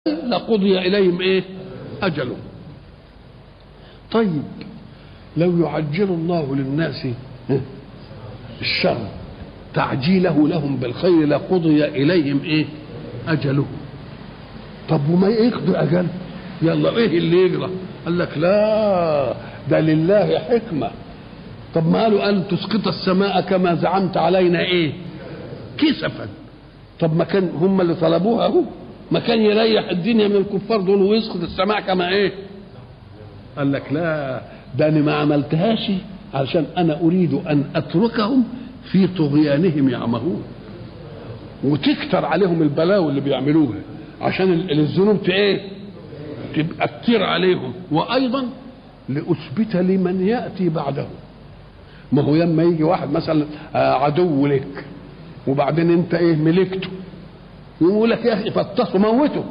لقضي إليهم إيه أجلهم طيب لو يعجل الله للناس الشر تعجيله لهم بالخير لقضي إليهم إيه أجلهم طب وما يقضي أجل يلا إيه اللي يجرى قال لك لا ده لله حكمة طب ما قالوا أن تسقط السماء كما زعمت علينا إيه كسفا طب ما كان هم اللي طلبوها اهو ما كان يريح الدنيا من الكفار دول ويسقط السماء كما ايه قال لك لا ده انا ما عملتهاش علشان انا اريد ان اتركهم في طغيانهم يعمهون وتكتر عليهم البلاوي اللي بيعملوها عشان الذنوب ايه تبقى كتير عليهم وايضا لاثبت لمن ياتي بعده ما هو لما يجي واحد مثلا عدو لك وبعدين انت ايه ملكته يقول لك يا اخي فطسه موته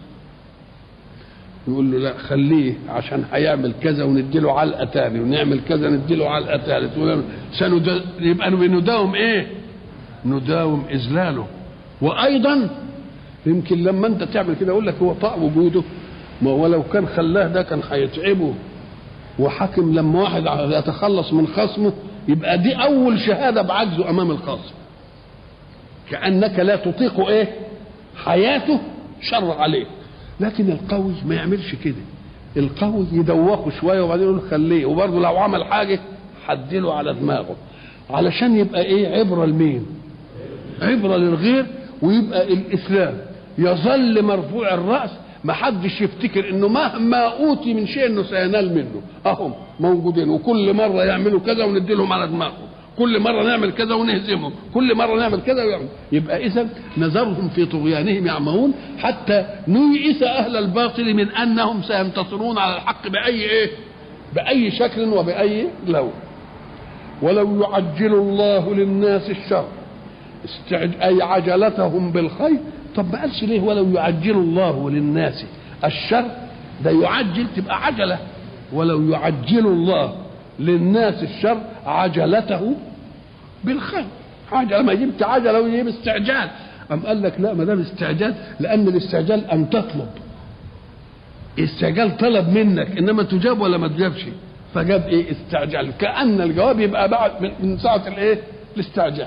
يقول له لا خليه عشان هيعمل كذا ونديله علقه تاني ونعمل كذا نديله علقه ثالث سند... يبقى بنداوم ايه؟ نداوم اذلاله وايضا يمكن لما انت تعمل كده يقول لك هو طاع وجوده ما هو لو كان خلاه ده كان هيتعبه وحاكم لما واحد يتخلص من خصمه يبقى دي اول شهاده بعجزه امام الخصم كانك لا تطيق ايه حياته شر عليه لكن القوي ما يعملش كده القوي يدوخه شويه وبعدين يقول خليه وبرضه لو عمل حاجه حدله على دماغه علشان يبقى ايه عبره لمين عبره للغير ويبقى الاسلام يظل مرفوع الراس ما حدش يفتكر انه مهما اوتي من شيء انه سينال منه اهم موجودين وكل مره يعملوا كذا وندي لهم على دماغهم كل مره نعمل كذا ونهزمهم كل مره نعمل كذا ويعمل يبقى اذا نذرهم في طغيانهم يعمهون حتى نيئس اهل الباطل من انهم سينتصرون على الحق باي ايه باي شكل وباي لون ولو يعجل الله للناس الشر استعج... اي عجلتهم بالخير طب ما قالش ليه ولو يعجل الله للناس الشر ده يعجل تبقى عجله ولو يعجل الله للناس الشر عجلته بالخير عجله ما جبت عجله ويجيب استعجال أم قال لك لا ما دام استعجال لأن الاستعجال أن تطلب استعجال طلب منك إنما تجاب ولا ما تجابش فجاب إيه استعجال كأن الجواب يبقى بعد من ساعة الإيه الاستعجال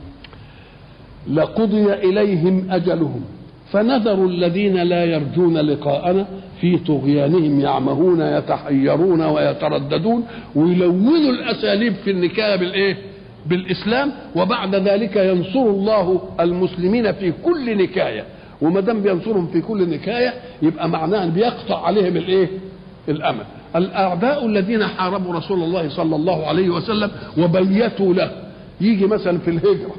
لقضي إليهم أجلهم فنذر الذين لا يرجون لقاءنا في طغيانهم يعمهون يتحيرون ويترددون ويلونوا الاساليب في النكايه بالايه؟ بالاسلام وبعد ذلك ينصر الله المسلمين في كل نكايه وما دام بينصرهم في كل نكايه يبقى معناه ان بيقطع عليهم الايه؟ الامل. الاعداء الذين حاربوا رسول الله صلى الله عليه وسلم وبيتوا له يجي مثلا في الهجره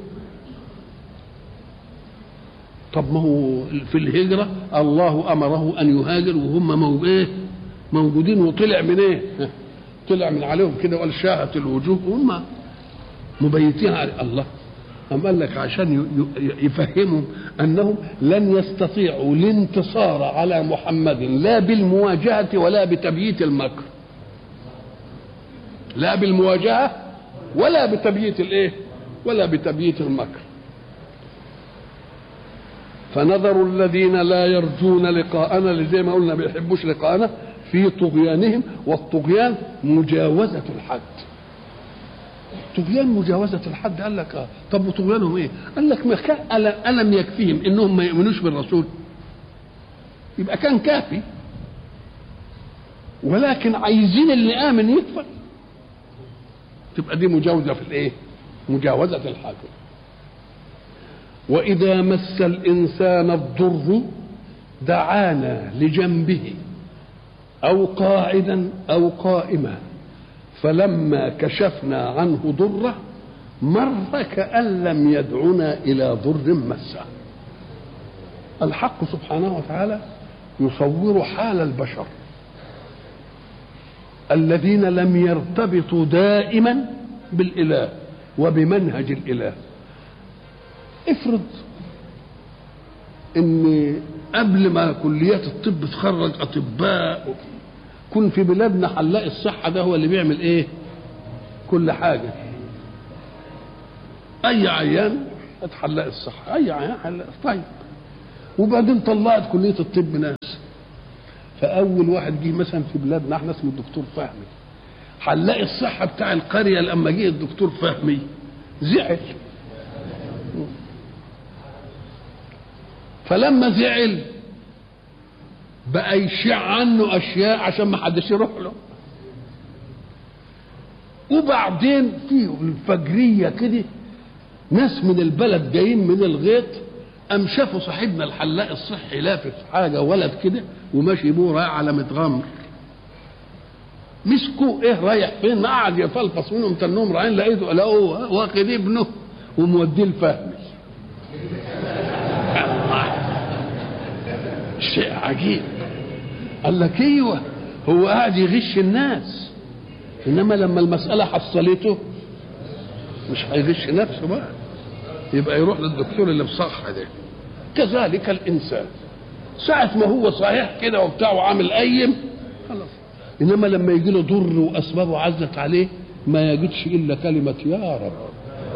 طب ما هو في الهجرة الله أمره أن يهاجر وهم مو إيه موجودين وطلع من إيه طلع من عليهم كده وقال شاهت الوجوه وهم مبيتين على الله أم قال لك عشان يفهمهم أنهم لن يستطيعوا الانتصار على محمد لا بالمواجهة ولا بتبييت المكر لا بالمواجهة ولا بتبييت الإيه ولا بتبييت المكر فنذر الذين لا يرجون لقاءنا اللي زي ما قلنا ما بيحبوش لقاءنا في طغيانهم والطغيان مجاوزة الحد طغيان مجاوزة الحد قال لك آه. طب وطغيانهم ايه؟ قال لك ما كان ألم يكفيهم انهم ما يؤمنوش بالرسول يبقى كان كافي ولكن عايزين اللي آمن يكفر تبقى دي مجاوزة في الايه؟ مجاوزة الحد واذا مس الانسان الضر دعانا لجنبه او قاعدا او قائما فلما كشفنا عنه ضره مر كان لم يدعنا الى ضر مسه الحق سبحانه وتعالى يصور حال البشر الذين لم يرتبطوا دائما بالاله وبمنهج الاله افرض ان قبل ما كليات الطب تخرج اطباء كن في بلادنا حلاق الصحه ده هو اللي بيعمل ايه كل حاجه اي عيان حلاق الصحه اي عيان حلاق طيب وبعدين طلعت كليه الطب ناس فاول واحد جه مثلا في بلادنا احنا اسمه الدكتور فهمي هنلاقي الصحه بتاع القريه لما جه الدكتور فهمي زعل فلما زعل بقى يشيع عنه اشياء عشان ما حدش يروح له وبعدين في الفجريه كده ناس من البلد جايين من الغيط قام شافوا صاحبنا الحلاق الصحي لافف حاجه ولد كده وماشي بيه رايح على متغمر مسكوا ايه رايح فين قعد يفلفص منهم تنهم رايحين لقيته لقوه واخد ابنه وموديه الفهمي شيء عجيب قال لك ايوه هو قاعد يغش الناس انما لما المساله حصلته مش هيغش نفسه بقى يبقى يروح للدكتور اللي بصح ده كذلك الانسان ساعة ما هو صحيح كده وبتاع وعامل قيم خلاص انما لما يجي له ضر واسبابه عزت عليه ما يجدش الا كلمة يا رب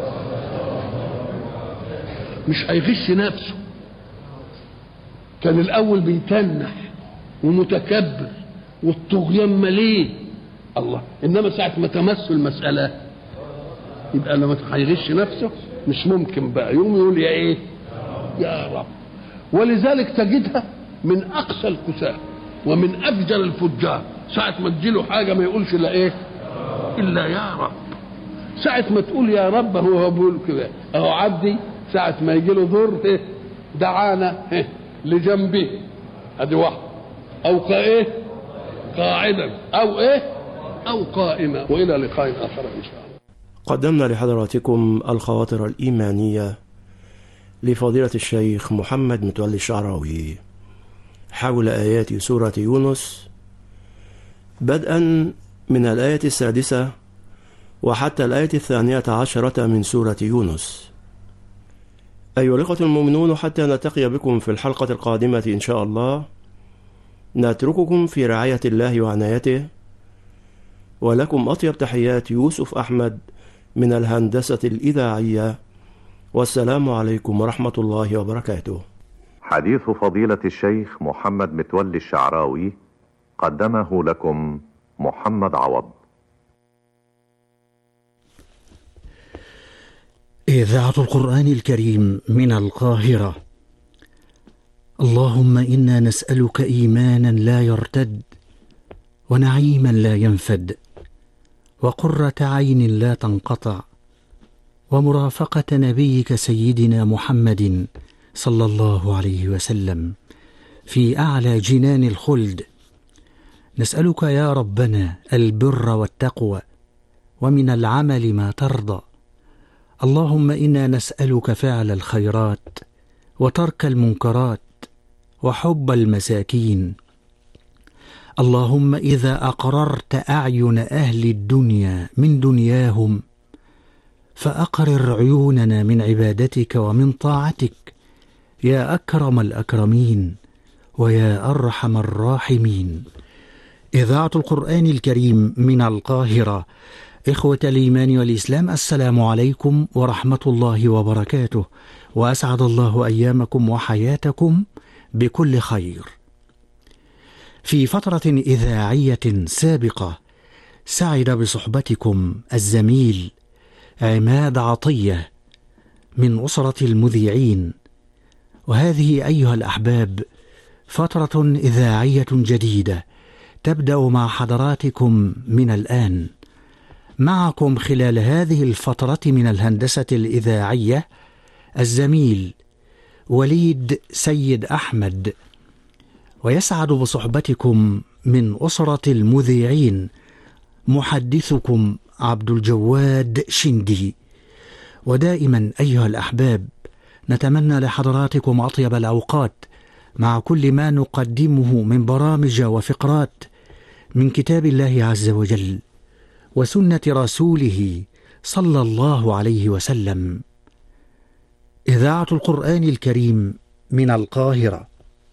مش هيغش نفسه كان الاول بيتنح ومتكبر والطغيان مليه الله انما ساعة ما تمس المسألة يبقى لما هيغش نفسه مش ممكن بقى يقوم يقول يا ايه يا رب ولذلك تجدها من اقسى الكساه ومن افجر الفجار ساعة ما تجيله حاجة ما يقولش الا ايه الا يا رب ساعة ما تقول يا رب هو بيقول كده اهو عبدي ساعة ما يجي له ضر إيه؟ دعانا إيه؟ لجنبه ادي واحد او كايه قاعدا او ايه او قائما والى لقاء اخر ان شاء الله قدمنا لحضراتكم الخواطر الإيمانية لفضيلة الشيخ محمد متولي الشعراوي حول آيات سورة يونس بدءا من الآية السادسة وحتى الآية الثانية عشرة من سورة يونس أيها الإخوة المؤمنون حتى نلتقي بكم في الحلقة القادمة إن شاء الله نترككم في رعاية الله وعنايته ولكم أطيب تحيات يوسف أحمد من الهندسة الإذاعية والسلام عليكم ورحمة الله وبركاته حديث فضيلة الشيخ محمد متولي الشعراوي قدمه لكم محمد عوض إذاعة القرآن الكريم من القاهرة اللهم إنا نسألك إيمانا لا يرتد ونعيما لا ينفد وقرة عين لا تنقطع ومرافقة نبيك سيدنا محمد صلى الله عليه وسلم في أعلى جنان الخلد نسألك يا ربنا البر والتقوى ومن العمل ما ترضى اللهم إنا نسألك فعل الخيرات وترك المنكرات وحب المساكين اللهم اذا اقررت اعين اهل الدنيا من دنياهم فاقرر عيوننا من عبادتك ومن طاعتك يا اكرم الاكرمين ويا ارحم الراحمين اذاعه القران الكريم من القاهره اخوه الايمان والاسلام السلام عليكم ورحمه الله وبركاته واسعد الله ايامكم وحياتكم بكل خير في فترة إذاعية سابقة سعد بصحبتكم الزميل عماد عطية من أسرة المذيعين وهذه أيها الأحباب فترة إذاعية جديدة تبدأ مع حضراتكم من الآن معكم خلال هذه الفترة من الهندسة الإذاعية الزميل وليد سيد أحمد ويسعد بصحبتكم من أسرة المذيعين محدثكم عبد الجواد شندي ودائما أيها الأحباب نتمنى لحضراتكم أطيب الأوقات مع كل ما نقدمه من برامج وفقرات من كتاب الله عز وجل وسنة رسوله صلى الله عليه وسلم إذاعة القرآن الكريم من القاهرة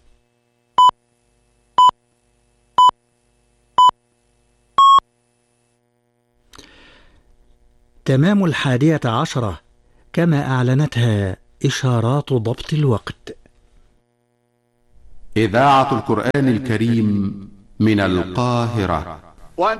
تمام الحادية عشرة كما أعلنتها إشارات ضبط الوقت إذاعة القرآن الكريم من القاهرة